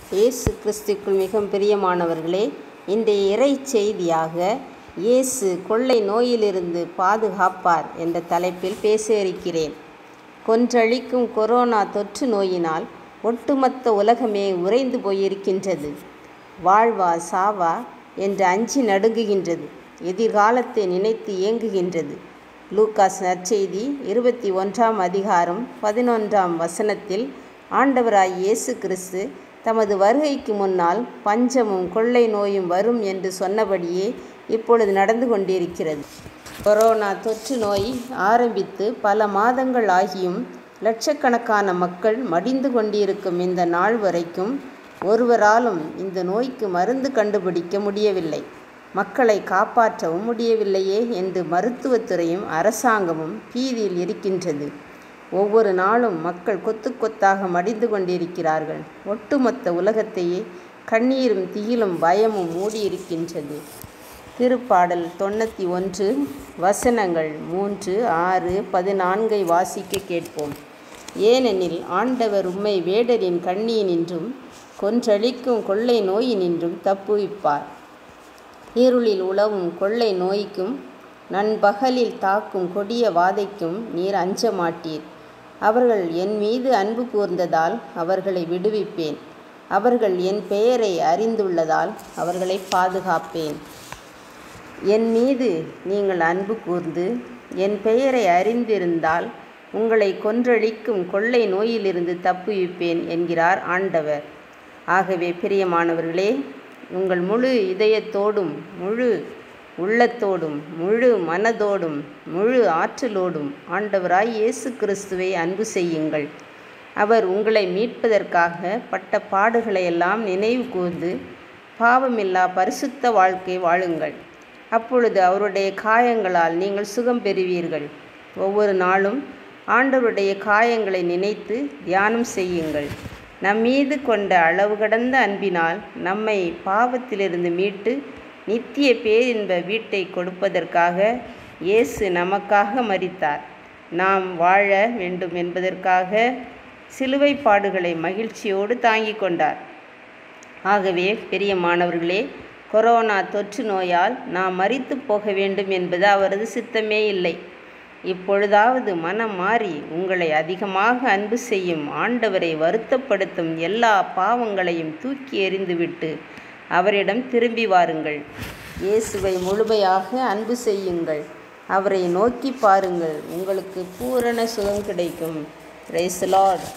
இயேசு கிறிஸ்துக்குள் மிகவும் பிரியமானவர்களே இன்றைய இறை செய்தியாக இயேசு கொள்ளை நோயிலிருந்து பாதுகாப்பார் என்ற தலைப்பில் பேச இருக்கிறேன் கொன்றழிக்கும் கொரோனா தொற்று நோயினால் ஒட்டுமொத்த உலகமே உறைந்து போயிருக்கின்றது வாழ்வா சாவா என்று அஞ்சி நடுங்குகின்றது எதிர்காலத்தை நினைத்து ஏங்குகின்றது லூக்காஸ் நற்செய்தி இருபத்தி ஒன்றாம் அதிகாரம் பதினொன்றாம் வசனத்தில் ஆண்டவராய் இயேசு கிறிஸ்து தமது வருகைக்கு முன்னால் பஞ்சமும் கொள்ளை நோயும் வரும் என்று சொன்னபடியே இப்பொழுது நடந்து கொண்டிருக்கிறது கொரோனா தொற்று நோய் ஆரம்பித்து பல மாதங்கள் ஆகியும் லட்சக்கணக்கான மக்கள் மடிந்து கொண்டிருக்கும் இந்த நாள் வரைக்கும் ஒருவராலும் இந்த நோய்க்கு மருந்து கண்டுபிடிக்க முடியவில்லை மக்களை காப்பாற்றவும் முடியவில்லையே என்று மருத்துவத்துறையும் அரசாங்கமும் பீதியில் இருக்கின்றது ஒவ்வொரு நாளும் மக்கள் கொத்து கொத்தாக மடிந்து கொண்டிருக்கிறார்கள் ஒட்டுமொத்த உலகத்தையே கண்ணீரும் திகிலும் பயமும் மூடியிருக்கின்றது திருப்பாடல் தொண்ணூற்றி ஒன்று வசனங்கள் மூன்று ஆறு பதினான்கை வாசிக்க கேட்போம் ஏனெனில் ஆண்டவர் உம்மை வேடரின் கண்ணியினின்றும் கொன்றழிக்கும் கொள்ளை நோயினின்றும் தப்புவிப்பார் இருளில் உழவும் கொள்ளை நோய்க்கும் நண்பகலில் தாக்கும் கொடிய வாதைக்கும் நீர் அஞ்ச மாட்டீர் அவர்கள் என் மீது அன்பு கூர்ந்ததால் அவர்களை விடுவிப்பேன் அவர்கள் என் பெயரை அறிந்துள்ளதால் அவர்களை பாதுகாப்பேன் என் மீது நீங்கள் அன்பு கூர்ந்து என் பெயரை அறிந்திருந்தால் உங்களை கொன்றழிக்கும் கொள்ளை நோயிலிருந்து தப்புவிப்பேன் என்கிறார் ஆண்டவர் ஆகவே பிரியமானவர்களே உங்கள் முழு இதயத்தோடும் முழு உள்ளத்தோடும் முழு மனதோடும் முழு ஆற்றலோடும் ஆண்டவராய் இயேசு கிறிஸ்துவை அன்பு செய்யுங்கள் அவர் உங்களை மீட்பதற்காக பட்ட பாடுகளையெல்லாம் நினைவு கூர்ந்து பாவமில்லா பரிசுத்த வாழ்க்கை வாழுங்கள் அப்பொழுது அவருடைய காயங்களால் நீங்கள் சுகம் பெறுவீர்கள் ஒவ்வொரு நாளும் ஆண்டவருடைய காயங்களை நினைத்து தியானம் செய்யுங்கள் நம்மீது கொண்ட அளவு கடந்த அன்பினால் நம்மை பாவத்திலிருந்து மீட்டு நித்திய பேரின்ப வீட்டை கொடுப்பதற்காக இயேசு நமக்காக மரித்தார் நாம் வாழ வேண்டும் என்பதற்காக சிலுவை பாடுகளை மகிழ்ச்சியோடு தாங்கிக் கொண்டார் ஆகவே பெரிய மாணவர்களே கொரோனா தொற்று நோயால் நாம் மறித்து போக வேண்டும் என்பது அவரது சித்தமே இல்லை இப்பொழுதாவது மனம் மாறி உங்களை அதிகமாக அன்பு செய்யும் ஆண்டவரை வருத்தப்படுத்தும் எல்லா பாவங்களையும் தூக்கி எறிந்துவிட்டு அவரிடம் திரும்பி வாருங்கள் இயேசுவை முழுமையாக அன்பு செய்யுங்கள் அவரை நோக்கி பாருங்கள் உங்களுக்கு பூரண சுகம் கிடைக்கும் ரைஸ் லார்ட்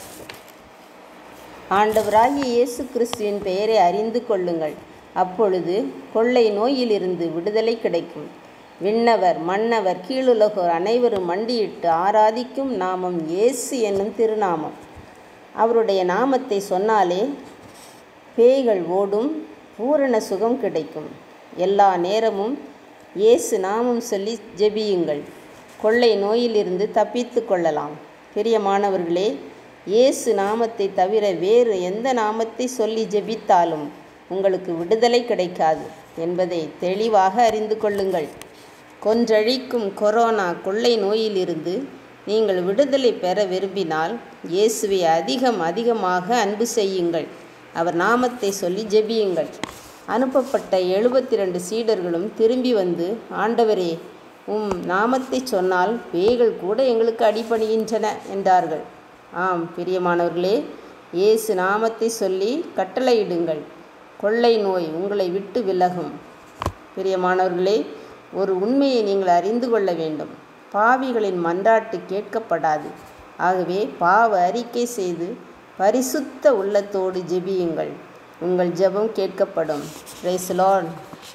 ஆண்டவராகிய இயேசு கிறிஸ்துவின் பெயரை அறிந்து கொள்ளுங்கள் அப்பொழுது கொள்ளை நோயிலிருந்து விடுதலை கிடைக்கும் விண்ணவர் மன்னவர் கீழுலகோர் அனைவரும் மண்டியிட்டு ஆராதிக்கும் நாமம் இயேசு என்னும் திருநாமம் அவருடைய நாமத்தை சொன்னாலே பேய்கள் ஓடும் பூரண சுகம் கிடைக்கும் எல்லா நேரமும் இயேசு நாமம் சொல்லி ஜெபியுங்கள் கொள்ளை நோயிலிருந்து தப்பித்து கொள்ளலாம் பிரியமானவர்களே இயேசு நாமத்தை தவிர வேறு எந்த நாமத்தை சொல்லி ஜெபித்தாலும் உங்களுக்கு விடுதலை கிடைக்காது என்பதை தெளிவாக அறிந்து கொள்ளுங்கள் கொன்றழிக்கும் கொரோனா கொள்ளை நோயிலிருந்து நீங்கள் விடுதலை பெற விரும்பினால் இயேசுவை அதிகம் அதிகமாக அன்பு செய்யுங்கள் அவர் நாமத்தை சொல்லி ஜெபியுங்கள் அனுப்பப்பட்ட எழுபத்தி ரெண்டு சீடர்களும் திரும்பி வந்து ஆண்டவரே உம் நாமத்தை சொன்னால் பேய்கள் கூட எங்களுக்கு அடிபணிகின்றன என்றார்கள் ஆம் பிரியமானவர்களே இயேசு நாமத்தை சொல்லி கட்டளையிடுங்கள் கொள்ளை நோய் உங்களை விட்டு விலகும் பிரியமானவர்களே ஒரு உண்மையை நீங்கள் அறிந்து கொள்ள வேண்டும் பாவிகளின் மன்றாட்டு கேட்கப்படாது ஆகவே பாவ அறிக்கை செய்து பரிசுத்த உள்ளத்தோடு ஜெபியுங்கள் உங்கள் ஜெபம் கேட்கப்படும் ரைஸ்லான்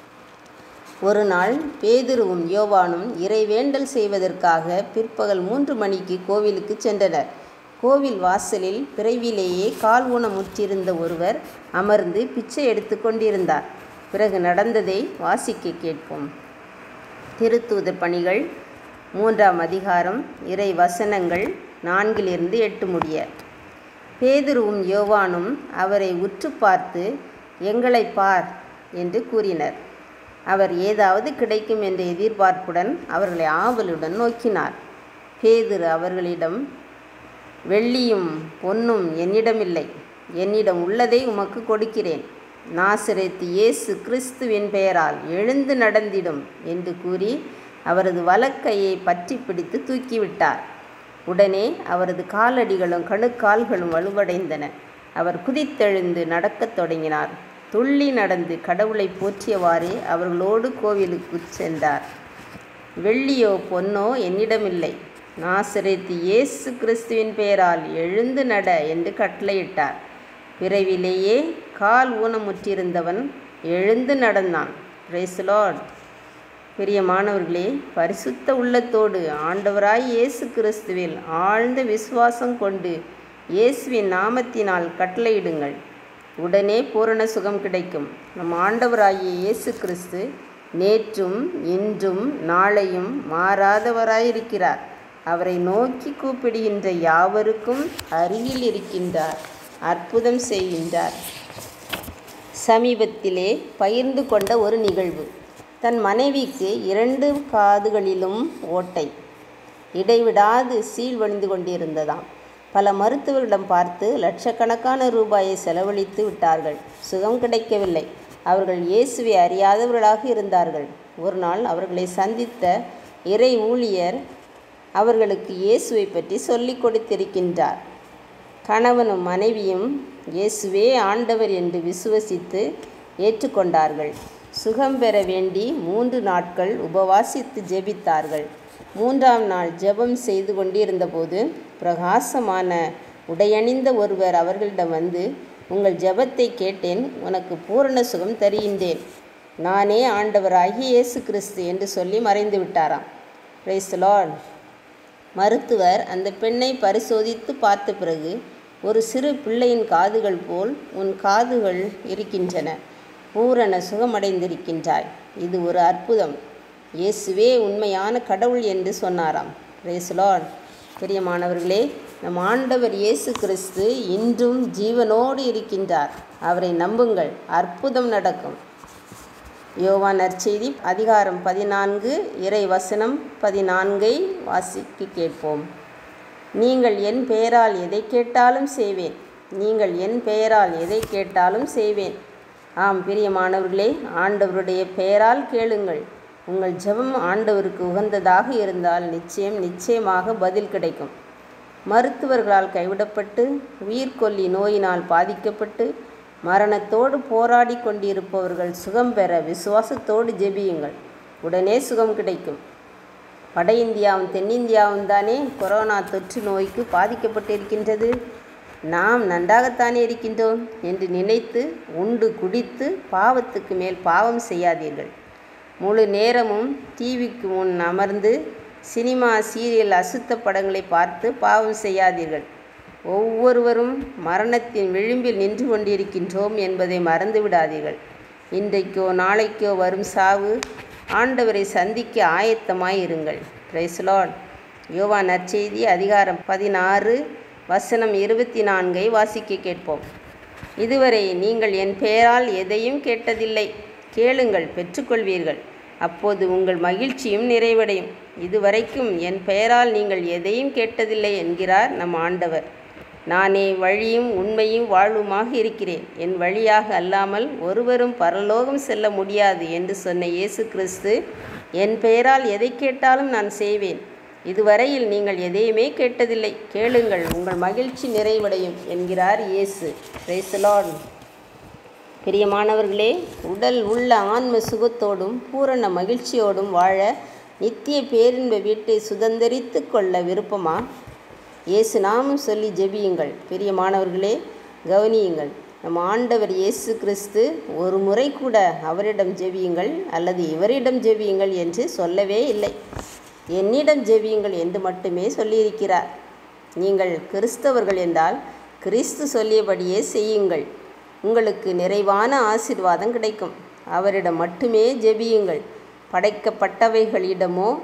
ஒரு நாள் பேதுருவும் யோவானும் இறைவேண்டல் செய்வதற்காக பிற்பகல் மூன்று மணிக்கு கோவிலுக்கு சென்றனர் கோவில் வாசலில் பிறவிலேயே கால் ஊனமுற்றிருந்த ஒருவர் அமர்ந்து பிச்சை எடுத்து கொண்டிருந்தார் பிறகு நடந்ததை வாசிக்க கேட்போம் திருத்தூதர் பணிகள் மூன்றாம் அதிகாரம் இறை வசனங்கள் நான்கிலிருந்து எட்டு முடிய பேதுருவும் யோவானும் அவரை உற்று பார்த்து எங்களை பார் என்று கூறினர் அவர் ஏதாவது கிடைக்கும் என்ற எதிர்பார்ப்புடன் அவர்களை ஆவலுடன் நோக்கினார் பேதுரு அவர்களிடம் வெள்ளியும் பொன்னும் என்னிடமில்லை என்னிடம் உள்ளதை உமக்கு கொடுக்கிறேன் நாசரேத்து இயேசு கிறிஸ்துவின் பெயரால் எழுந்து நடந்திடும் என்று கூறி அவரது வலக்கையை பற்றி பிடித்து தூக்கிவிட்டார் உடனே அவரது காலடிகளும் கணுக்கால்களும் வலுவடைந்தன அவர் குதித்தெழுந்து நடக்கத் தொடங்கினார் துள்ளி நடந்து கடவுளை போற்றியவாறே அவர்களோடு கோவிலுக்கு சென்றார் வெள்ளியோ பொன்னோ என்னிடமில்லை நாசரேத்து இயேசு கிறிஸ்துவின் பெயரால் எழுந்து நட என்று கட்டளையிட்டார் பிறவிலேயே கால் ஊனமுற்றிருந்தவன் எழுந்து நடந்தான் பிரைஸ்லாட் பிரியமானவர்களே பரிசுத்த உள்ளத்தோடு ஆண்டவராய் இயேசு கிறிஸ்துவில் ஆழ்ந்த விசுவாசம் கொண்டு இயேசுவின் நாமத்தினால் கட்டளையிடுங்கள் உடனே பூரண சுகம் கிடைக்கும் நம் ஆண்டவராகிய இயேசு கிறிஸ்து நேற்றும் இன்றும் நாளையும் மாறாதவராயிருக்கிறார் அவரை நோக்கி கூப்பிடுகின்ற யாவருக்கும் அருகில் இருக்கின்றார் அற்புதம் செய்கின்றார் சமீபத்திலே பகிர்ந்து கொண்ட ஒரு நிகழ்வு தன் மனைவிக்கு இரண்டு காதுகளிலும் ஓட்டை இடைவிடாது சீல் வழிந்து கொண்டிருந்ததாம் பல மருத்துவரிடம் பார்த்து லட்சக்கணக்கான ரூபாயை செலவழித்து விட்டார்கள் சுகம் கிடைக்கவில்லை அவர்கள் இயேசுவை அறியாதவர்களாக இருந்தார்கள் ஒரு நாள் அவர்களை சந்தித்த இறை ஊழியர் அவர்களுக்கு இயேசுவை பற்றி சொல்லிக் கொடுத்திருக்கின்றார் கணவனும் மனைவியும் இயேசுவே ஆண்டவர் என்று விசுவசித்து ஏற்றுக்கொண்டார்கள் சுகம் பெற வேண்டி மூன்று நாட்கள் உபவாசித்து ஜெபித்தார்கள் மூன்றாம் நாள் ஜெபம் செய்து கொண்டிருந்தபோது பிரகாசமான உடையணிந்த ஒருவர் அவர்களிடம் வந்து உங்கள் ஜெபத்தை கேட்டேன் உனக்கு பூரண சுகம் தருகின்றேன் நானே ஆண்டவராகிய இயேசு கிறிஸ்து என்று சொல்லி மறைந்து விட்டாராம் பிரைஸ் லார்ட் மருத்துவர் அந்த பெண்ணை பரிசோதித்து பார்த்த பிறகு ஒரு சிறு பிள்ளையின் காதுகள் போல் உன் காதுகள் இருக்கின்றன பூரண சுகமடைந்திருக்கின்றாய் இது ஒரு அற்புதம் இயேசுவே உண்மையான கடவுள் என்று சொன்னாராம் ரேசுலான் பிரியமானவர்களே நம் ஆண்டவர் இயேசு கிறிஸ்து இன்றும் ஜீவனோடு இருக்கின்றார் அவரை நம்புங்கள் அற்புதம் நடக்கும் யோவான் நற்செய்தி அதிகாரம் பதினான்கு இறை வசனம் பதினான்கை வாசிக்கு கேட்போம் நீங்கள் என் பெயரால் எதை கேட்டாலும் செய்வேன் நீங்கள் என் பெயரால் எதை கேட்டாலும் செய்வேன் ஆம் பிரியமானவர்களே ஆண்டவருடைய பெயரால் கேளுங்கள் உங்கள் ஜெபம் ஆண்டவருக்கு உகந்ததாக இருந்தால் நிச்சயம் நிச்சயமாக பதில் கிடைக்கும் மருத்துவர்களால் கைவிடப்பட்டு உயிர்கொல்லி நோயினால் பாதிக்கப்பட்டு மரணத்தோடு போராடி கொண்டிருப்பவர்கள் சுகம் பெற விசுவாசத்தோடு ஜெபியுங்கள் உடனே சுகம் கிடைக்கும் வட இந்தியாவும் தென்னிந்தியாவும் தானே கொரோனா தொற்று நோய்க்கு பாதிக்கப்பட்டிருக்கின்றது நாம் நன்றாகத்தானே இருக்கின்றோம் என்று நினைத்து உண்டு குடித்து பாவத்துக்கு மேல் பாவம் செய்யாதீர்கள் முழு நேரமும் டிவிக்கு முன் அமர்ந்து சினிமா சீரியல் அசுத்த படங்களை பார்த்து பாவம் செய்யாதீர்கள் ஒவ்வொருவரும் மரணத்தின் விளிம்பில் நின்று கொண்டிருக்கின்றோம் என்பதை மறந்து விடாதீர்கள் இன்றைக்கோ நாளைக்கோ வரும் சாவு ஆண்டவரை சந்திக்க ஆயத்தமாய் இருங்கள் பிரைஸ்லாட் யோவா நற்செய்தி அதிகாரம் பதினாறு வசனம் இருபத்தி நான்கை வாசிக்க கேட்போம் இதுவரை நீங்கள் என் பெயரால் எதையும் கேட்டதில்லை கேளுங்கள் பெற்றுக்கொள்வீர்கள் அப்போது உங்கள் மகிழ்ச்சியும் நிறைவடையும் இதுவரைக்கும் என் பெயரால் நீங்கள் எதையும் கேட்டதில்லை என்கிறார் நம் ஆண்டவர் நானே வழியும் உண்மையும் வாழ்வுமாக இருக்கிறேன் என் வழியாக அல்லாமல் ஒருவரும் பரலோகம் செல்ல முடியாது என்று சொன்ன இயேசு கிறிஸ்து என் பெயரால் எதை கேட்டாலும் நான் செய்வேன் இதுவரையில் நீங்கள் எதையுமே கேட்டதில்லை கேளுங்கள் உங்கள் மகிழ்ச்சி நிறைவடையும் என்கிறார் இயேசு பிரைசலான் பிரியமானவர்களே உடல் உள்ள ஆன்ம சுகத்தோடும் பூரண மகிழ்ச்சியோடும் வாழ நித்திய பேரின்ப வீட்டை சுதந்திரித்து கொள்ள விருப்பமா இயேசு நாமம் சொல்லி ஜெபியுங்கள் பிரியமானவர்களே கவனியுங்கள் நம் ஆண்டவர் இயேசு கிறிஸ்து ஒரு முறை கூட அவரிடம் ஜெபியுங்கள் அல்லது இவரிடம் ஜெபியுங்கள் என்று சொல்லவே இல்லை என்னிடம் ஜெபியுங்கள் என்று மட்டுமே சொல்லியிருக்கிறார் நீங்கள் கிறிஸ்தவர்கள் என்றால் கிறிஸ்து சொல்லியபடியே செய்யுங்கள் உங்களுக்கு நிறைவான ஆசிர்வாதம் கிடைக்கும் அவரிடம் மட்டுமே ஜெபியுங்கள் படைக்கப்பட்டவைகளிடமோ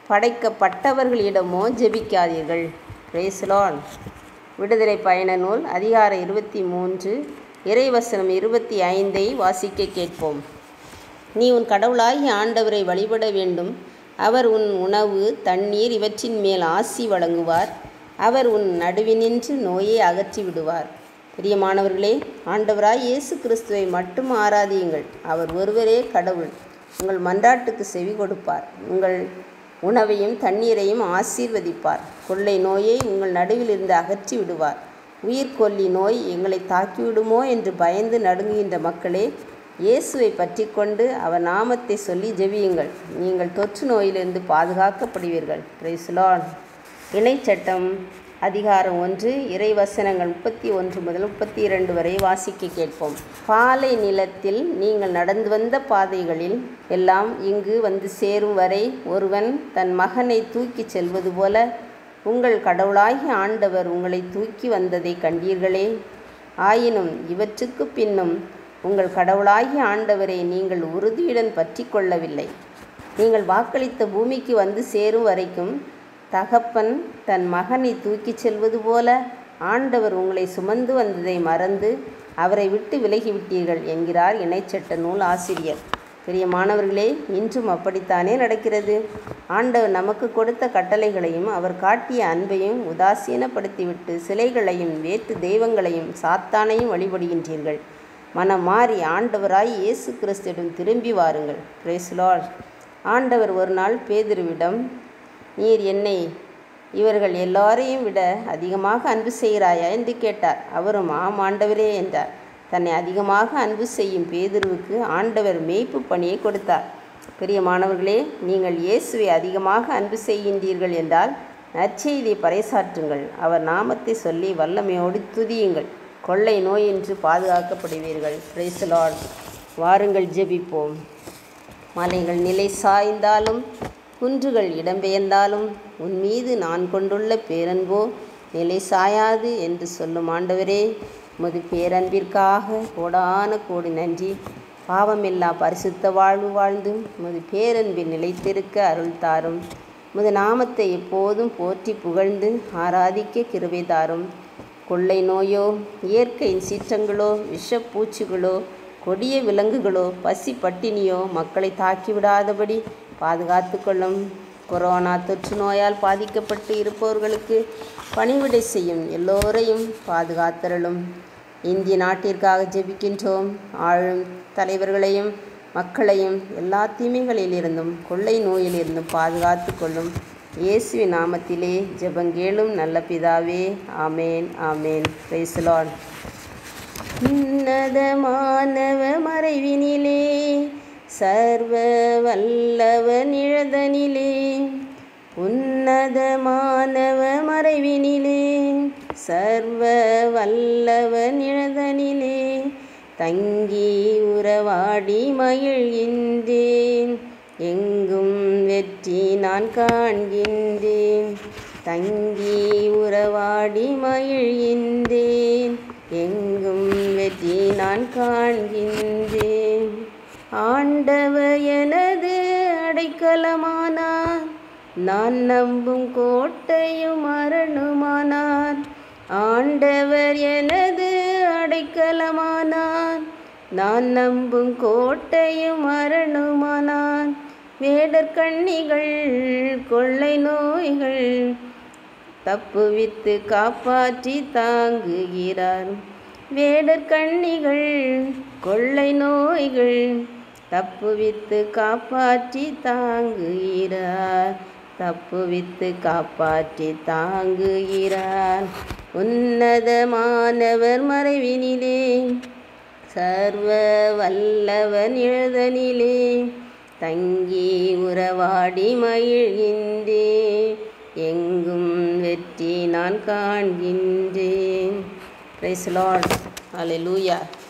படைக்கப்பட்டவர்களிடமோ ஜெபிக்காதீர்கள் பிரேஸ்லான் விடுதலை பயண நூல் அதிகாரம் இருபத்தி மூன்று இறைவசனம் இருபத்தி ஐந்தை வாசிக்க கேட்போம் நீ உன் கடவுளாகிய ஆண்டவரை வழிபட வேண்டும் அவர் உன் உணவு தண்ணீர் இவற்றின் மேல் ஆசி வழங்குவார் அவர் உன் நடுவினின்று நோயை அகற்றி விடுவார் பிரியமானவர்களே ஆண்டவராய் இயேசு கிறிஸ்துவை மட்டும் ஆராதியுங்கள் அவர் ஒருவரே கடவுள் உங்கள் மன்றாட்டுக்கு செவி கொடுப்பார் உங்கள் உணவையும் தண்ணீரையும் ஆசீர்வதிப்பார் கொள்ளை நோயை உங்கள் நடுவில் இருந்து அகற்றி விடுவார் உயிர்கொல்லி நோய் எங்களை தாக்கிவிடுமோ என்று பயந்து நடுங்குகின்ற மக்களே இயேசுவை பற்றி கொண்டு அவர் நாமத்தை சொல்லி ஜெபியுங்கள் நீங்கள் தொற்று நோயிலிருந்து பாதுகாக்கப்படுவீர்கள் பிரைஸ்லான் இணைச்சட்டம் அதிகாரம் ஒன்று இறைவசனங்கள் முப்பத்தி ஒன்று முதல் முப்பத்தி இரண்டு வரை வாசிக்க கேட்போம் பாலை நிலத்தில் நீங்கள் நடந்து வந்த பாதைகளில் எல்லாம் இங்கு வந்து சேரும் வரை ஒருவன் தன் மகனை தூக்கிச் செல்வது போல உங்கள் கடவுளாகிய ஆண்டவர் உங்களை தூக்கி வந்ததை கண்டீர்களே ஆயினும் இவற்றுக்கு பின்னும் உங்கள் கடவுளாகிய ஆண்டவரை நீங்கள் உறுதியுடன் பற்றி கொள்ளவில்லை நீங்கள் வாக்களித்த பூமிக்கு வந்து சேரும் வரைக்கும் தகப்பன் தன் மகனை தூக்கிச் செல்வது போல ஆண்டவர் உங்களை சுமந்து வந்ததை மறந்து அவரை விட்டு விலகிவிட்டீர்கள் என்கிறார் இணைச்சட்ட நூல் ஆசிரியர் பிரியமானவர்களே இன்றும் அப்படித்தானே நடக்கிறது ஆண்டவர் நமக்கு கொடுத்த கட்டளைகளையும் அவர் காட்டிய அன்பையும் உதாசீனப்படுத்திவிட்டு சிலைகளையும் வேற்று தெய்வங்களையும் சாத்தானையும் வழிபடுகின்றீர்கள் மனம் மாறி ஆண்டவராய் இயேசு கிறிஸ்துவிடம் திரும்பி வாருங்கள் பிரேஸ்லால் ஆண்டவர் ஒரு நாள் பேதிருவிடம் நீர் என்னை இவர்கள் எல்லாரையும் விட அதிகமாக அன்பு செய்கிறாயா என்று கேட்டார் அவரும் ஆம் ஆண்டவரே என்றார் தன்னை அதிகமாக அன்பு செய்யும் பேதுருவுக்கு ஆண்டவர் மேய்ப்பு பணியை கொடுத்தார் பெரிய மாணவர்களே நீங்கள் இயேசுவை அதிகமாக அன்பு செய்கின்றீர்கள் என்றால் நற்செய்தியை பறைசாற்றுங்கள் அவர் நாமத்தை சொல்லி வல்லமையோடு துதியுங்கள் கொள்ளை நோயின்றி பாதுகாக்கப்படுவீர்கள் பிரைசலால் வாருங்கள் ஜெபிப்போம் மலைகள் நிலை சாய்ந்தாலும் குன்றுகள் இடம்பெயர்ந்தாலும் உன் மீது நான் கொண்டுள்ள பேரன்போ நிலை சாயாது என்று சொல்லும் ஆண்டவரே உமது பேரன்பிற்காக கோடான கோடி நன்றி பாவமில்லா பரிசுத்த வாழ்வு வாழ்ந்தும் உமது பேரன்பில் நிலைத்திருக்க அருள் தாரும் உமது நாமத்தை எப்போதும் போற்றி புகழ்ந்து ஆராதிக்க கிருபை தாரும் கொள்ளை நோயோ இயற்கையின் சீற்றங்களோ விஷப்பூச்சிகளோ கொடிய விலங்குகளோ பசி பட்டினியோ மக்களை தாக்கிவிடாதபடி பாதுகாத்து கொள்ளும் கொரோனா தொற்று நோயால் பாதிக்கப்பட்டு இருப்பவர்களுக்கு பணிவிடை செய்யும் எல்லோரையும் பாதுகாத்தருளும் இந்திய நாட்டிற்காக ஜெபிக்கின்றோம் ஆளும் தலைவர்களையும் மக்களையும் எல்லா தீமைகளிலிருந்தும் கொள்ளை நோயிலிருந்தும் பாதுகாத்து கொள்ளும் இயேசுவின் நாமத்திலே ஜெபங்கேளும் நல்ல பிதாவே ஆமேன் ஆமேன் பிரைஸ்லான் உன்னதமானவ மறைவினிலே சர்வ வல்லவ நிழதனிலே உன்னதமானவ மறைவினிலே சர்வ வல்லவ நிழதனிலே தங்கி உறவாடி மகிழ்கின்றேன் எங்கும் வெற்றி நான் காண்கின்றேன் தங்கி உறவாடி மகிழ்கின்றேன் எங்கும் வெற்றி நான் காண்கின்றேன் ஆண்டவர் எனது அடைக்கலமானார் நான் நம்பும் கோட்டையும் அரணுமானார் ஆண்டவர் எனது அடைக்கலமானார் நான் நம்பும் கோட்டையும் அரணுமானார் வேடர் கண்ணிகள் கொள்ளை நோய்கள் தப்புவித்து காப்பாற்றி தாங்குகிறார் வேடர் கண்ணிகள் கொள்ளை நோய்கள் தப்புவித்து காப்பாற்றி தாங்குகிறார் தப்புவித்து காப்பாற்றி தாங்குகிறார் உன்னதமானவர் மறைவினிலே சர்வ வல்லவன் எழுதனிலே தங்கி உறவாடி மகிழ்கின்றேன் எங்கும் வெற்றி நான் காண்கின்றேன் பிரைஸ் லார்ட் அலையூயா